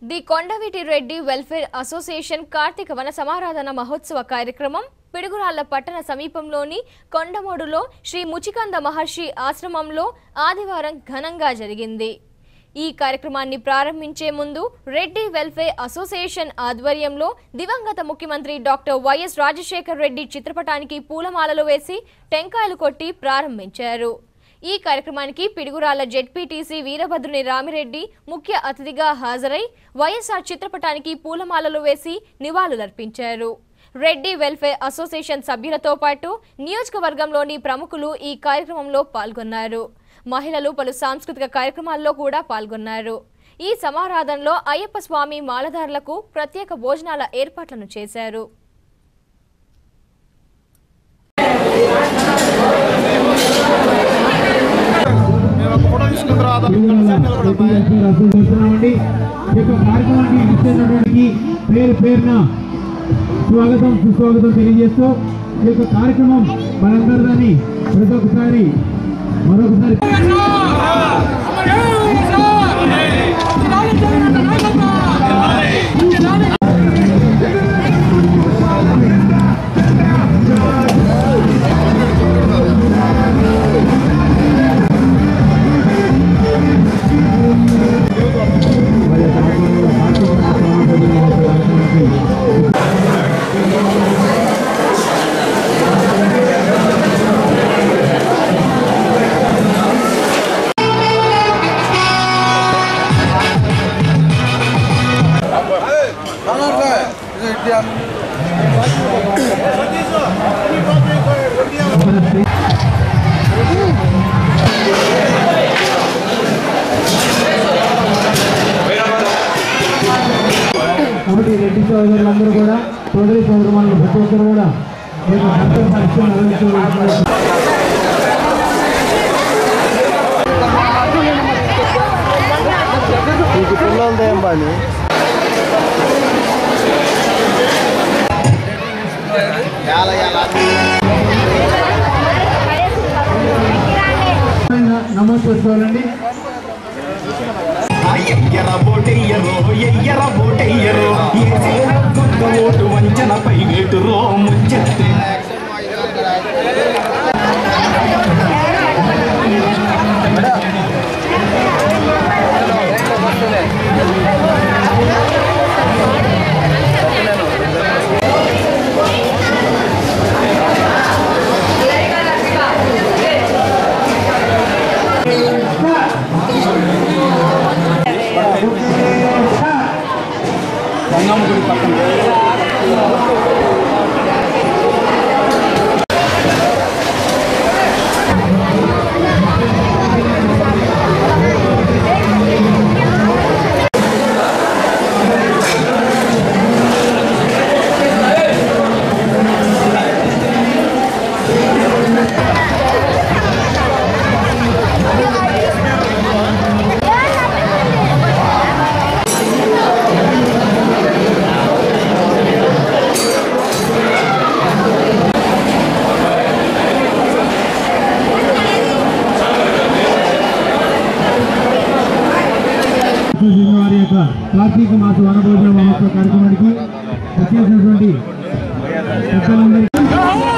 the Kondaveeti Reddy welfare association కార్తీక వన సమారాధన మహోత్సవ కార్యక్రమం పిడుగురాళ్ల పట్టణ సమీపంలోని కొండమోడులో శ్రీ ముచికంద మహర్షి ఆశ్రమంలో ఆదివారం ఘనంగా జరిగింది ఈ కార్యక్రమాన్ని ప్రారంభించే ముందు రెడ్డి వెల్ఫేర్ అసోసియేషన్ ఆధ్వర్యంలో దివంగత ముఖ్యమంత్రి డాక్టర్ వైఎస్ రాజశేఖర్ రెడ్డి చిత్రపటానికి పూలమాలలు వేసి టెంకాయలు కొట్టి ప్రారంభించారు ఈ కార్యక్రమానికి పిడుగురాళ్ల జెడ్పీటీసీ వీరభద్రుని రామిరెడ్డి ముఖ్య అతిథిగా హాజరై వైఎస్ఆర్ చిత్రపటానికి పూలమాలలు వేసి నివాళులర్పించారు రెడ్డి వెల్ఫేర్ అసోసియేషన్ సభ్యులతో పాటు నియోజకవర్గంలోని ప్రముఖులు ఈ కార్యక్రమంలో పాల్గొన్నారు మహిళలు పలు సాంస్కృతిక కార్యక్రమాల్లో కూడా పాల్గొన్నారు ఈ సమారాధనలో అయ్యప్ప స్వామి మాలధారులకు ప్రత్యేక భోజనాల ఏర్పాట్లను చేశారు మేము ఒక ఫోటో తీసుకున్న తర్వాత చేస్తున్నామండి ఈ యొక్క కార్యక్రమానికి ఇస్తున్నటువంటి పేరు పేరున స్వాగతం సుస్వాగతం తెలియజేస్తూ ఈ యొక్క కార్యక్రమం మనందరిదని ప్రతి ఒక్కసారి మరొకసారి కాబట్టి రెడ్డి సోదరులందరూ కూడా సోదరి సోదరులు ప్రతి ఒక్కరు కూడా ఈ యొక్క భక్తుల పరిచయం నిర్వహించవలసిందిగా నమోదు చేసుకోవాలండి ఎయ్యర ఓటెయ్యరో ఎయ్యర ఓటెయ్యరో ఏసిన కొత్త ఓటు వంచనపై వేటురో ముంచెత్తే అసోసియేషన్ వారి యొక్క కార్తీక మాస వనభోజన మహోత్సవ కార్యక్రమానికి వచ్చేసినటువంటి పెద్దలందరికీ